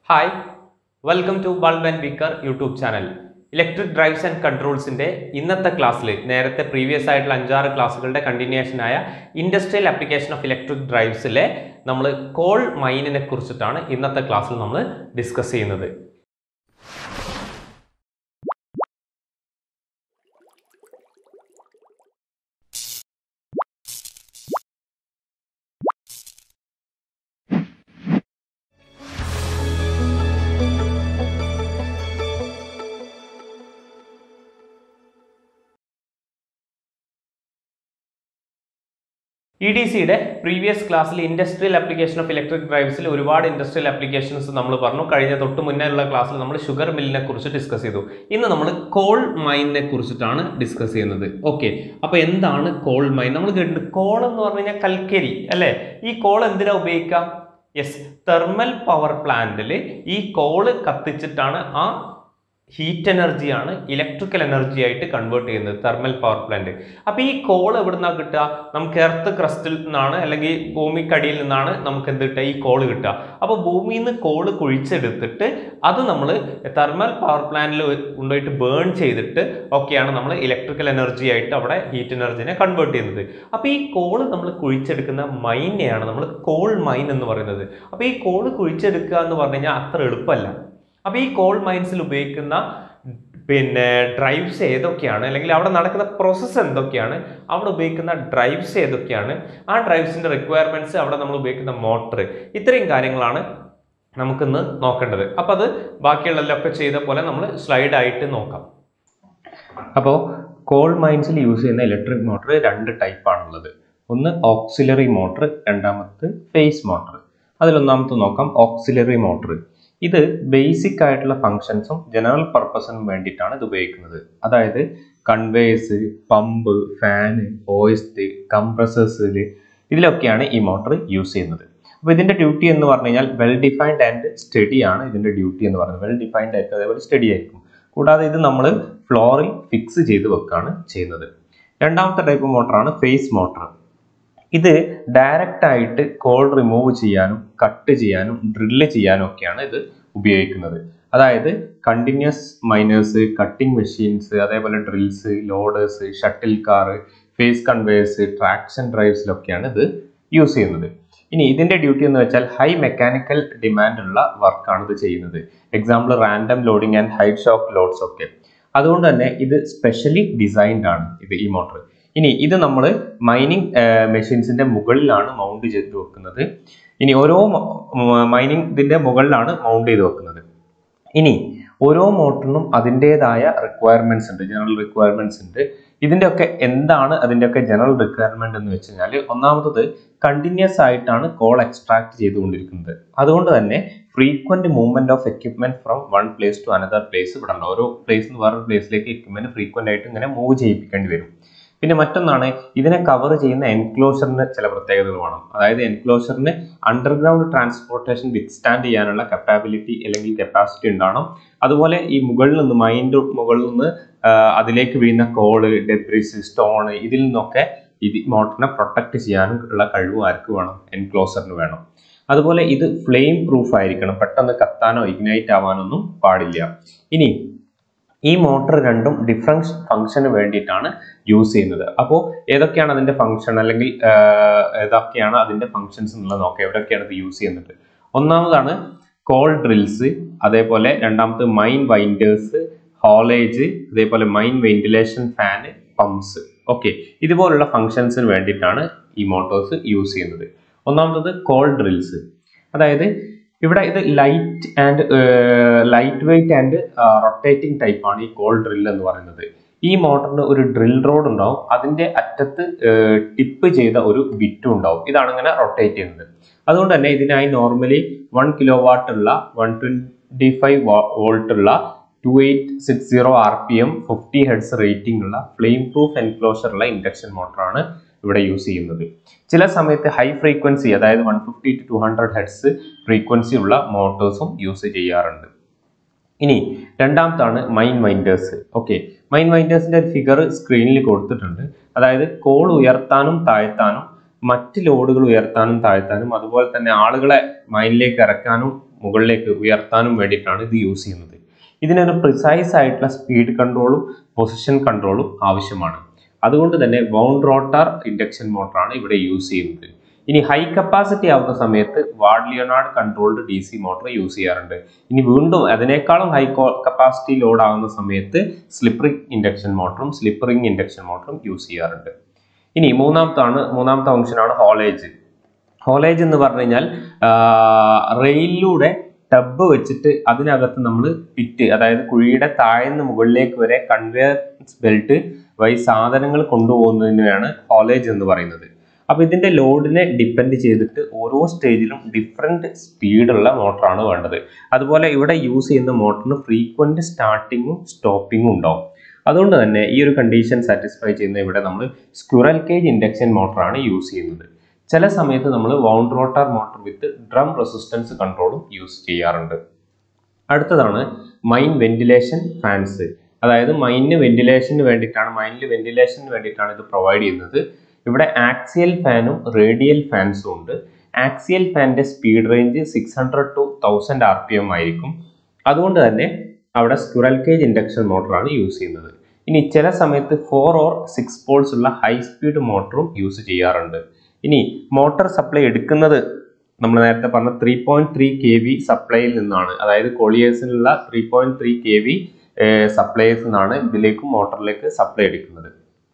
hi welcome to bulb and beaker YouTube channel electric drives and കൺട്രോൾസിന്റെ ഇന്നത്തെ ക്ലാസ്സിൽ നേരത്തെ പ്രീവിയസ് ആയിട്ടുള്ള അഞ്ചാറ് ക്ലാസ്സുകളുടെ കണ്ടിന്യൂഷനായ ഇൻഡസ്ട്രിയൽ ആപ്ലിക്കേഷൻ ഓഫ് ഇലക്ട്രിക് ഡ്രൈവ്സിലെ നമ്മൾ കോൾ മൈനിനെ കുറിച്ചിട്ടാണ് ഇന്നത്തെ ക്ലാസ്സിൽ നമ്മൾ ഡിസ്കസ് ചെയ്യുന്നത് ഇ ഡി സിയുടെ പ്രീവിയസ് ക്ലാസ്സിൽ ഇൻഡസ്ട്രിയൽ ആപ്ലിക്കേഷൻ ഓഫ് ഇലക്ട്രിക് ഡ്രൈവ്സിൽ ഒരുപാട് ഇൻഡസ്ട്രിയൽ ആപ്ലിക്കേഷൻസ് നമ്മൾ പറഞ്ഞു കഴിഞ്ഞ തൊട്ട് മുന്നേ ഉള്ള ക്ലാസ്സിൽ നമ്മൾ ഷുഗർ മില്ലിനെ കുറിച്ച് ഡിസ്കസ് ചെയ്തു ഇന്ന് നമ്മൾ കോൾ മൈനിനെ കുറിച്ചിട്ടാണ് ഡിസ്കസ് ചെയ്യുന്നത് ഓക്കെ അപ്പോൾ എന്താണ് കോൾ മൈൻ നമ്മൾ കേട്ടിട്ടുണ്ട് കോൾ എന്ന് പറഞ്ഞു കഴിഞ്ഞാൽ കൽക്കരി അല്ലേ ഈ കോൾ എന്തിനാ ഉപയോഗിക്കാം യെസ് തെർമൽ പവർ പ്ലാന്റിൽ ഈ കോള് കത്തിച്ചിട്ടാണ് ആ ഹീറ്റ് എനർജിയാണ് ഇലക്ട്രിക്കൽ എനർജി ആയിട്ട് കൺവേർട്ട് ചെയ്യുന്നത് തെർമൽ പവർ പ്ലാന്റ് അപ്പോൾ ഈ കോൾ എവിടുന്നാണ് കിട്ടുക നമുക്ക് എർത്ത് ക്രസ്റ്റിൽ നിന്നാണ് അല്ലെങ്കിൽ ഭൂമിക്കടിയിൽ നിന്നാണ് നമുക്ക് എന്ത് കിട്ടുക ഈ കോള് കിട്ടുക അപ്പോൾ ഭൂമിയിൽ നിന്ന് കോള് കുഴിച്ചെടുത്തിട്ട് അത് നമ്മൾ തെർമൽ പവർ പ്ലാന്റിൽ കൊണ്ടുപോയിട്ട് ബേൺ ചെയ്തിട്ട് ഒക്കെയാണ് നമ്മൾ ഇലക്ട്രിക്കൽ എനർജി ആയിട്ട് അവിടെ ഹീറ്റ് എനർജിനെ കൺവേർട്ട് ചെയ്യുന്നത് അപ്പോൾ ഈ കോള് നമ്മൾ കുഴിച്ചെടുക്കുന്ന മൈനെയാണ് നമ്മൾ കോൾ മൈൻ എന്ന് പറയുന്നത് അപ്പോൾ ഈ കോള് കുഴിച്ചെടുക്കുക എന്ന് പറഞ്ഞു കഴിഞ്ഞാൽ അത്ര എളുപ്പമല്ല അപ്പോൾ ഈ കോൾ മൈൻസിൽ ഉപയോഗിക്കുന്ന പിന്നെ ഡ്രൈവ്സ് ഏതൊക്കെയാണ് അല്ലെങ്കിൽ അവിടെ നടക്കുന്ന പ്രോസസ്സ് എന്തൊക്കെയാണ് അവിടെ ഉപയോഗിക്കുന്ന ഡ്രൈവ്സ് ഏതൊക്കെയാണ് ആ ഡ്രൈവ്സിൻ്റെ റിക്വയർമെൻറ്റ്സ് അവിടെ നമ്മൾ ഉപയോഗിക്കുന്ന മോട്ടർ ഇത്രയും കാര്യങ്ങളാണ് നമുക്കിന്ന് നോക്കേണ്ടത് അപ്പോൾ അത് ബാക്കിയുള്ളതിലൊക്കെ ചെയ്ത പോലെ നമ്മൾ സ്ലൈഡ് ആയിട്ട് നോക്കാം അപ്പോൾ കോൾ മൈൻസിൽ യൂസ് ചെയ്യുന്ന ഇലക്ട്രിക് മോട്ടർ രണ്ട് ടൈപ്പാണുള്ളത് ഒന്ന് ഓക്സിലറി മോട്ടർ രണ്ടാമത്തെ ഫേസ് മോട്ടർ അതിലൊന്നാമത്തെ നോക്കാം ഓക്സിലറി മോട്ടർ ഇത് ബേസിക് ആയിട്ടുള്ള ഫങ്ഷൻസും ജനറൽ പർപ്പസിനും വേണ്ടിയിട്ടാണ് ഇത് ഉപയോഗിക്കുന്നത് അതായത് കൺവേഴ്സ് പമ്പ് ഫാന് ഓയിസ്റ്റ് കംപ്രസേഴ്സിൽ ഇതിലൊക്കെയാണ് ഈ മോട്ടർ യൂസ് ചെയ്യുന്നത് അപ്പോൾ ഇതിന്റെ ഡ്യൂട്ടി എന്ന് പറഞ്ഞു കഴിഞ്ഞാൽ വെൽ ഡിഫൈൻഡ് ആൻഡ് സ്റ്റഡി ആണ് ഇതിന്റെ ഡ്യൂട്ടി എന്ന് പറയുന്നത് വെൽ ഡിഫൈൻഡ് ആയിരിക്കും അതേപോലെ സ്റ്റഡി ആയിരിക്കും കൂടാതെ ഇത് നമ്മൾ ഫ്ലോറിൽ ഫിക്സ് ചെയ്ത് വെക്കുകയാണ് ചെയ്യുന്നത് രണ്ടാമത്തെ ടൈപ്പ് മോട്ടറാണ് ഫേസ് മോട്ടർ ഇത് ഡയറക്റ്റ് ആയിട്ട് കോൾ റിമൂവ് ചെയ്യാനും കട്ട് ചെയ്യാനും ഡ്രില്ല് ചെയ്യാനും ഒക്കെയാണ് ഇത് ഉപയോഗിക്കുന്നത് അതായത് കണ്ടിന്യൂസ് മൈനേഴ്സ് കട്ടിംഗ് മെഷീൻസ് അതേപോലെ drills loaders shuttle car face conveyors traction ഡ്രൈവ്സിലൊക്കെയാണ് ഇത് യൂസ് ചെയ്യുന്നത് ഇനി ഇതിന്റെ ഡ്യൂട്ടി എന്ന് വെച്ചാൽ ഹൈ മെക്കാനിക്കൽ ഡിമാൻഡ് ഉള്ള വർക്കാണ് ഇത് ചെയ്യുന്നത് example random loading and high shock loads ഒക്കെ അതുകൊണ്ട് തന്നെ ഇത് സ്പെഷ്യലി ഡിസൈൻഡ് ആണ് ഇത് ഈ മോട്ടർ ഇനി ഇത് നമ്മൾ മൈനിങ് മെഷീൻസിന്റെ മുകളിലാണ് മൗണ്ട് ചെയ്ത് വെക്കുന്നത് ഇനി ഓരോ മൈനിങ് ഇതിന്റെ മുകളിലാണ് മൗണ്ട് ചെയ്ത് വെക്കുന്നത് ഇനി ഓരോ മോട്ടറിനും അതിൻ്റെതായ റിക്വയർമെന്റ്സ് ഉണ്ട് ജനറൽ റിക്വയർമെന്റ്സ് ഉണ്ട് ഇതിന്റെ ഒക്കെ എന്താണ് അതിന്റെ ഒക്കെ ജനറൽ റിക്വയർമെന്റ് എന്ന് വെച്ച് കഴിഞ്ഞാൽ ഒന്നാമത്തത് കണ്ടിന്യൂസ് ആയിട്ടാണ് കോൾ എക്സ്ട്രാക്ട് ചെയ്തുകൊണ്ടിരിക്കുന്നത് അതുകൊണ്ട് തന്നെ frequent movement of equipment from one place to another place ഇവിടെ ഉണ്ട് ഓരോ പ്ലേസ് നിന്ന് വേറൊരു പ്ലേസിലേക്ക് എക്യുപ്മെന്റ് ഫ്രീക്വന്റ് ആയിട്ട് ഇങ്ങനെ മൂവ് ചെയ്യിപ്പിക്കേണ്ടി വരും പിന്നെ മറ്റൊന്നാണ് ഇതിനെ കവർ ചെയ്യുന്ന എൻക്ലോഷറിന് ചില പ്രത്യേകതകൾ വേണം അതായത് എൻക്ലോഷറിന് അണ്ടർഗ്രൗണ്ട് ട്രാൻസ്പോർട്ടേഷൻ വിത്ത്സ്റ്റാൻഡ് ചെയ്യാനുള്ള കപ്പാബിലിറ്റി അല്ലെങ്കിൽ കപ്പാസിറ്റി ഉണ്ടാവണം അതുപോലെ ഈ മുകളിൽ നിന്ന് മൈൻഡ് മുകളിൽ നിന്ന് അതിലേക്ക് വീഴുന്ന കോള് ഡെബ്രിസ് സ്റ്റോൺ ഇതിൽ നിന്നൊക്കെ ഇത് മോട്ടറിനെ പ്രൊട്ടക്ട് ചെയ്യാനും ഉള്ള കഴിവ് ആർക്ക് വേണം എൻക്ലോസറിന് വേണം അതുപോലെ ഇത് ഫ്ലെയിം പ്രൂഫ് ആയിരിക്കണം പെട്ടെന്ന് കത്താനോ ഇഗ്നൈറ്റ് ആവാനൊന്നും പാടില്ല ഇനി ഈ മോട്ടർ രണ്ടും ഡിഫറൻസ് ഫംഗ്ഷന് വേണ്ടിയിട്ടാണ് യൂസ് ചെയ്യുന്നത് അപ്പോൾ ഏതൊക്കെയാണ് അതിന്റെ ഫംഗ്ഷൻ അല്ലെങ്കിൽ ഏതൊക്കെയാണ് അതിന്റെ ഫംഗ്ഷൻസ് എന്നുള്ളത് നോക്കാം എവിടെയൊക്കെയാണ് ഇത് യൂസ് ചെയ്യുന്നത് ഒന്നാമതാണ് കോൾ ഡ്രിൽസ് അതേപോലെ രണ്ടാമത് മൈൻ വൈൻഡേഴ്സ് ഹോളേജ് അതേപോലെ mine ventilation fan pumps okay ഇതുപോലുള്ള ഫംഗ്ഷൻസിന് വേണ്ടിയിട്ടാണ് ഈ മോട്ടോഴ്സ് യൂസ് ചെയ്യുന്നത് ഒന്നാമത്തത് കോൾ ഡ്രിൽസ് അതായത് ഇവിടെ ഇത് light and light weight and rotating type ആണ് ഈ കോൾ ഡ്രിൽ എന്ന് പറയുന്നത് ഈ മോട്ടറിന് ഒരു ഡ്രിൽ റോഡ് ഉണ്ടാവും അതിന്റെ അറ്റത്ത് ടിപ്പ് ചെയ്ത ഒരു ബിറ്റും ഉണ്ടാവും ഇതാണ് ഇങ്ങനെ റൊട്ടേറ്റ് ചെയ്യുന്നത് അതുകൊണ്ട് തന്നെ ഇതിനായി നോർമലി വൺ കിലോ വാട്ട് ഉള്ള വൺ ട്വന്റി ഫൈവ് വോൾട്ട് ഉള്ള two eight six zero R P M fifty hertz rating ഉള്ള ഫ്ലെയിം പ്രൂഫ് എൻക്ലോഷർ ഉള്ള ഇൻഡക്ഷൻ മോട്ടറാണ് ഇവിടെ യൂസ് ചെയ്യുന്നത് ചില സമയത്ത് ഹൈ ഫ്രീക്വൻസി അതായത് one fifty to two hundred hertz frequency ഉള്ള മോട്ടോഴ്സും യൂസ് ചെയ്യാറുണ്ട് ഇനി രണ്ടാമത്താണ് മൈൻ വൈൻഡേഴ്സ് ഓക്കെ മൈൻ വൈൻഡേഴ്സിന്റെ ഒരു ഫിഗർ സ്ക്രീനിൽ കൊടുത്തിട്ടുണ്ട് അതായത് കോൾ ഉയർത്താനും താഴ്ത്താനും മറ്റ് ലോഡുകൾ ഉയർത്താനും താഴ്ത്താനും അതുപോലെ തന്നെ ആളുകളെ മൈനിലേക്ക് ഇറക്കാനും മുകളിലേക്ക് ഉയർത്താനും വേണ്ടിയിട്ടാണ് ഇത് യൂസ് ചെയ്യുന്നത് ഇതിനൊരു പ്രിസൈസ് ആയിട്ടുള്ള സ്പീഡ് കൺട്രോളും പൊസിഷൻ കൺട്രോളും ആവശ്യമാണ് അതുകൊണ്ട് തന്നെ വൗണ്ട് റോട്ടർ ഇൻഡക്ഷൻ മോട്ടറാണ് ഇവിടെ യൂസ് ചെയ്യുന്നത് ഇനി ഹൈ കപ്പാസിറ്റി ആവുന്ന സമയത്ത് Ward Leonard controlled D C motor use ചെയ്യാറുണ്ട് ഇനി വീണ്ടും അതിനേക്കാളും ഹൈ കപ്പാസിറ്റി ലോഡ് ആവുന്ന സമയത്ത് സ്ലിപ്പറിംഗ് ഇൻഡക്ഷൻ മോട്ടറും സ്ലിപ്പറിംഗ് ഇൻഡക്ഷൻ മോട്ടറും യൂസ് ചെയ്യാറുണ്ട് ഇനി മൂന്നാമത്താണ് മൂന്നാമത്തെ ഫംഗ്ഷനാണ് ഹോളേജ് ഹോളേജ് എന്ന് പറഞ്ഞു കഴിഞ്ഞാൽ റെയിലിലൂടെ ടബ് വെച്ചിട്ട് അതിനകത്ത് നമ്മൾ പിറ്റ് അതായത് കുഴിയുടെ താഴ്ന്ന് മുകളിലേക്ക് വരെ കൺവെയർസ് ബെൽറ്റ് വഴി സാധനങ്ങൾ കൊണ്ടുപോകുന്നതിനെയാണ് ഹോളേജ് എന്ന് പറയുന്നത് അപ്പോൾ ഇതിന്റെ ലോഡിനെ ഡിപ്പെൻഡ് ചെയ്തിട്ട് ഓരോ സ്റ്റേജിലും ഡിഫറെൻറ്റ് സ്പീഡുള്ള മോട്ടറാണ് വേണ്ടത് അതുപോലെ ഇവിടെ യൂസ് ചെയ്യുന്ന മോട്ടറിന് ഫ്രീക്വൻറ്റ് സ്റ്റാർട്ടിങ്ങും സ്റ്റോപ്പിങ്ങും ഉണ്ടാവും അതുകൊണ്ട് തന്നെ ഈ ഒരു കണ്ടീഷൻ സാറ്റിസ്ഫൈ ചെയ്യുന്ന ഇവിടെ നമ്മൾ സ്ക്വിറൽ കേജ് ഇൻഡക്ഷൻ മോട്ടറാണ് യൂസ് ചെയ്യുന്നത് ചില സമയത്ത് നമ്മൾ wound rotor motor with drum resistance കൺട്രോളും യൂസ് ചെയ്യാറുണ്ട് അടുത്തതാണ് മൈൻ വെന്റിലേഷൻ ഫാൻസ് അതായത് മൈനിന് വെന്റിലേഷന് വേണ്ടിയിട്ടാണ് മൈനിൽ വെന്റിലേഷന് വേണ്ടിയിട്ടാണ് ഇത് പ്രൊവൈഡ് ചെയ്യുന്നത് ഇവിടെ ആക്സിയൽ ഫാനും റേഡിയൽ ഫാൻസും ഉണ്ട് ആക്സിയൽ ഫാനിന്റെ speed range six hundred to thousand R P M ആയിരിക്കും അതുകൊണ്ട് തന്നെ അവിടെ സ്ക്വിറൽ കേജ് ഇൻഡക്ഷൻ മോട്ടറാണ് യൂസ് ചെയ്യുന്നത് ഇനി ചില സമയത്ത് ഫോർ ഓർ സിക്സ് പോൾസ് ഉള്ള ഹൈ സ്പീഡ് മോട്ടറും യൂസ് ചെയ്യാറുണ്ട് ഇനി മോട്ടോർ സപ്ലൈ എടുക്കുന്നത് നമ്മൾ നേരത്തെ പറഞ്ഞ three point three K V സപ്ലൈയിൽ നിന്നാണ് അതായത് കൊളിയേഴ്സിനുള്ള three point three K V supplies നിന്നാണ് ഇതിലേക്ക് മോട്ടറിലേക്ക് സപ്ലൈ എടുക്കുന്നത്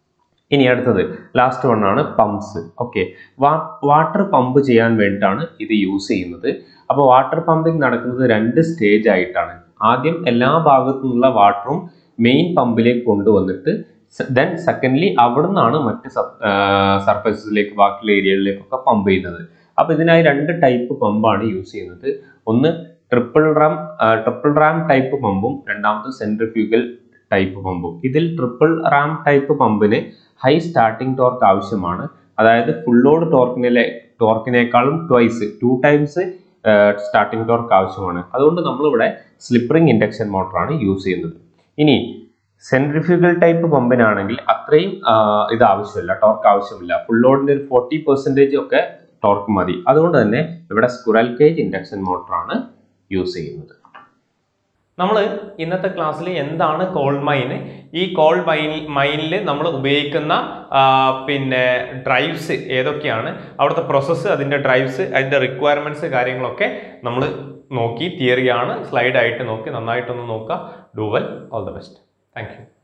ഇനി അടുത്തത് ലാസ്റ്റ് വൺ ആണ് പമ്പ്സ് ഓക്കെ വാട്ടർ പമ്പ് ചെയ്യാൻ വേണ്ടിയിട്ടാണ് ഇത് യൂസ് ചെയ്യുന്നത് അപ്പോൾ വാട്ടർ പമ്പിംഗ് നടക്കുന്നത് രണ്ട് സ്റ്റേജ് ആയിട്ടാണ് ആദ്യം എല്ലാ ഭാഗത്തു നിന്നുള്ള വാട്ടറും മെയിൻ പമ്പിലേക്ക് കൊണ്ടുവന്നിട്ട് ദെൻ സെക്കൻഡ്ലി അവിടെ നിന്നാണ് മറ്റ് സർഫേസിലേക്ക് ബാക്കിയുള്ള ഏരിയകളിലേക്കൊക്കെ പമ്പ് ചെയ്യുന്നത് അപ്പോൾ ഇതിനായി രണ്ട് ടൈപ്പ് പമ്പാണ് യൂസ് ചെയ്യുന്നത് ഒന്ന് triple ram triple ram type പമ്പും രണ്ടാമത് സെൻട്രിഫ്യൂഗൽ ടൈപ്പ് പമ്പും ഇതിൽ ട്രിപ്പിൾ റാം ടൈപ്പ് പമ്പിന് ഹൈ സ്റ്റാർട്ടിംഗ് ടോർക്ക് ആവശ്യമാണ് അതായത് ഫുൾ ലോഡ് ടോർക്കിനെ ടോർക്കിനേക്കാളും twice two times starting torque ആവശ്യമാണ് അതുകൊണ്ട് നമ്മളിവിടെ സ്ലിപ്പറിംഗ് ഇൻഡക്ഷൻ മോട്ടറാണ് യൂസ് ചെയ്യുന്നത് ഇനി സെൻട്രിഫ്യൂഗൽ ടൈപ്പ് പമ്പിനാണെങ്കിൽ അത്രയും ഇത് ആവശ്യമില്ല ടോർക്ക് ആവശ്യമില്ല ഫുൾ ലോഡിന്റെ ഒരു ഫോർട്ടി പെർസെൻറ്റേജ് ഒക്കെ ടോർക്ക് മതി അതുകൊണ്ട് തന്നെ ഇവിടെ സ്കുറൽ കേജ് ഇൻഡക്ഷൻ മോട്ടറാണ് യൂസ് ചെയ്യുന്നത് നമ്മൾ ഇന്നത്തെ ക്ലാസ്സിൽ എന്താണ് കോൾ മൈൻ ഈ കോൾ മൈൻ മൈനിൽ നമ്മൾ ഉപയോഗിക്കുന്ന പിന്നെ ഡ്രൈവ്സ് ഏതൊക്കെയാണ് അവിടുത്തെ പ്രോസസ്സ് അതിൻ്റെ ഡ്രൈവ്സ് അതിൻ്റെ റിക്വയർമെൻറ്റ്സ് കാര്യങ്ങളൊക്കെ നമ്മൾ നോക്കി തിയറിയാണ് സ്ലൈഡായിട്ട് നോക്കി നന്നായിട്ടൊന്ന് നോക്കുക do well all the best thank U